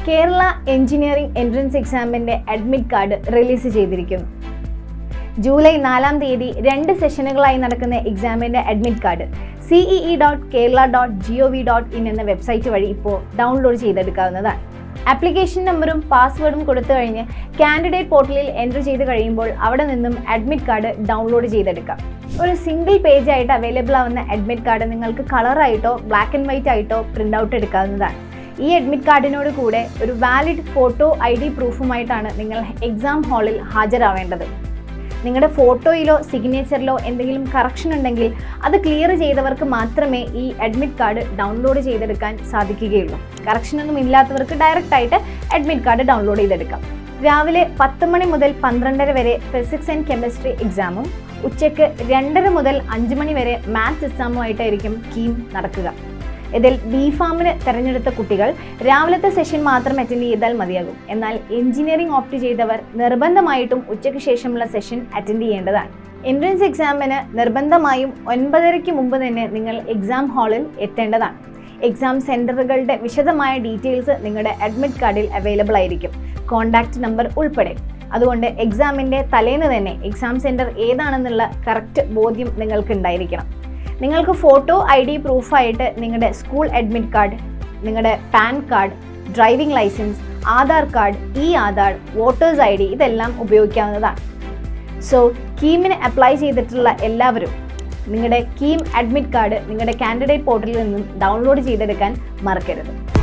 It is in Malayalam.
കേരള എഞ്ചിനീയറിംഗ് എൻട്രൻസ് എക്സാമിൻ്റെ അഡ്മിറ്റ് കാർഡ് റിലീസ് ചെയ്തിരിക്കുന്നു ജൂലൈ നാലാം തീയതി രണ്ട് സെഷനുകളായി നടക്കുന്ന എക്സാമിൻ്റെ admit card CEE dot Kerala dot G O V dot in എന്ന വെബ്സൈറ്റ് വഴി ഇപ്പോൾ ഡൗൺലോഡ് ചെയ്തെടുക്കാവുന്നതാണ് ആപ്ലിക്കേഷൻ നമ്പറും പാസ്വേഡും കൊടുത്തു കഴിഞ്ഞ് കാൻഡിഡേറ്റ് പോർട്ടലിൽ എൻ്റർ ചെയ്ത് കഴിയുമ്പോൾ അവിടെ നിന്നും അഡ്മിറ്റ് കാർഡ് ഡൗൺലോഡ് ചെയ്തെടുക്കാം ഒരു സിംഗിൾ പേജ് ആയിട്ട് അവൈലബിൾ ആവുന്ന അഡ്മിറ്റ് കാർഡ് നിങ്ങൾക്ക് കളറായിട്ടോ ബ്ലാക്ക് ആൻഡ് വൈറ്റ് ആയിട്ടോ പ്രിൻ്റ് ഔട്ട് എടുക്കാവുന്നതാണ് ഈ അഡ്മിറ്റ് കാർഡിനോട് കൂടെ ഒരു വാലിഡ് ഫോട്ടോ ഐ ഡി പ്രൂഫുമായിട്ടാണ് നിങ്ങൾ എക്സാം ഹാളിൽ ഹാജരാവേണ്ടത് നിങ്ങളുടെ ഫോട്ടോയിലോ സിഗ്നേച്ചറിലോ എന്തെങ്കിലും കറക്ഷൻ ഉണ്ടെങ്കിൽ അത് ക്ലിയർ ചെയ്തവർക്ക് മാത്രമേ ഈ അഡ്മിറ്റ് കാർഡ് ഡൗൺലോഡ് ചെയ്തെടുക്കാൻ സാധിക്കുകയുള്ളൂ കറക്ഷൻ ഒന്നും ഇല്ലാത്തവർക്ക് ഡയറക്റ്റ് ആയിട്ട് അഡ്മിറ്റ് കാർഡ് ഡൗൺലോഡ് ചെയ്തെടുക്കാം രാവിലെ പത്ത് മണി മുതൽ പന്ത്രണ്ടര വരെ ഫിസിക്സ് ആൻഡ് കെമിസ്ട്രി എക്സാമും ഉച്ചയ്ക്ക് രണ്ടര മുതൽ അഞ്ച് മണി വരെ മാത്സ് എക്സാമുമായിട്ടായിരിക്കും കീം നടക്കുക ഇതിൽ ബി ഫാമിന് തിരഞ്ഞെടുത്ത കുട്ടികൾ രാവിലത്തെ സെഷൻ മാത്രം അറ്റൻഡ് ചെയ്താൽ മതിയാകും എന്നാൽ എഞ്ചിനീയറിംഗ് ഓപ്റ്റ് ചെയ്തവർ നിർബന്ധമായിട്ടും ഉച്ചയ്ക്ക് ശേഷമുള്ള സെഷൻ അറ്റൻഡ് ചെയ്യേണ്ടതാണ് എൻട്രൻസ് എക്സാമിന് നിർബന്ധമായും ഒൻപതരയ്ക്ക് മുമ്പ് തന്നെ നിങ്ങൾ എക്സാം ഹാളിൽ എത്തേണ്ടതാണ് എക്സാം സെൻറ്ററുകളുടെ വിശദമായ ഡീറ്റെയിൽസ് നിങ്ങളുടെ അഡ്മിറ്റ് കാർഡിൽ അവൈലബിൾ ആയിരിക്കും കോൺടാക്റ്റ് നമ്പർ ഉൾപ്പെടെ അതുകൊണ്ട് എക്സാമിൻ്റെ തലേന്ന് തന്നെ എക്സാം സെൻറ്റർ ഏതാണെന്നുള്ള കറക്റ്റ് ബോധ്യം നിങ്ങൾക്ക് ഉണ്ടായിരിക്കണം നിങ്ങൾക്ക് ഫോട്ടോ ഐ ഡി പ്രൂഫായിട്ട് നിങ്ങളുടെ സ്കൂൾ അഡ്മിറ്റ് കാർഡ് നിങ്ങളുടെ PAN card driving licence Aadhaar card e Aadhaar voters I D ഇതെല്ലാം ഉപയോഗിക്കാവുന്നതാണ് സോ കീമിന് അപ്ലൈ ചെയ്തിട്ടുള്ള എല്ലാവരും നിങ്ങളുടെ കീം അഡ്മിറ്റ് കാർഡ് നിങ്ങളുടെ കാൻഡിഡേറ്റ് പോർട്ടലിൽ നിന്നും ഡൗൺലോഡ് ചെയ്തെടുക്കാൻ മറക്കരുത്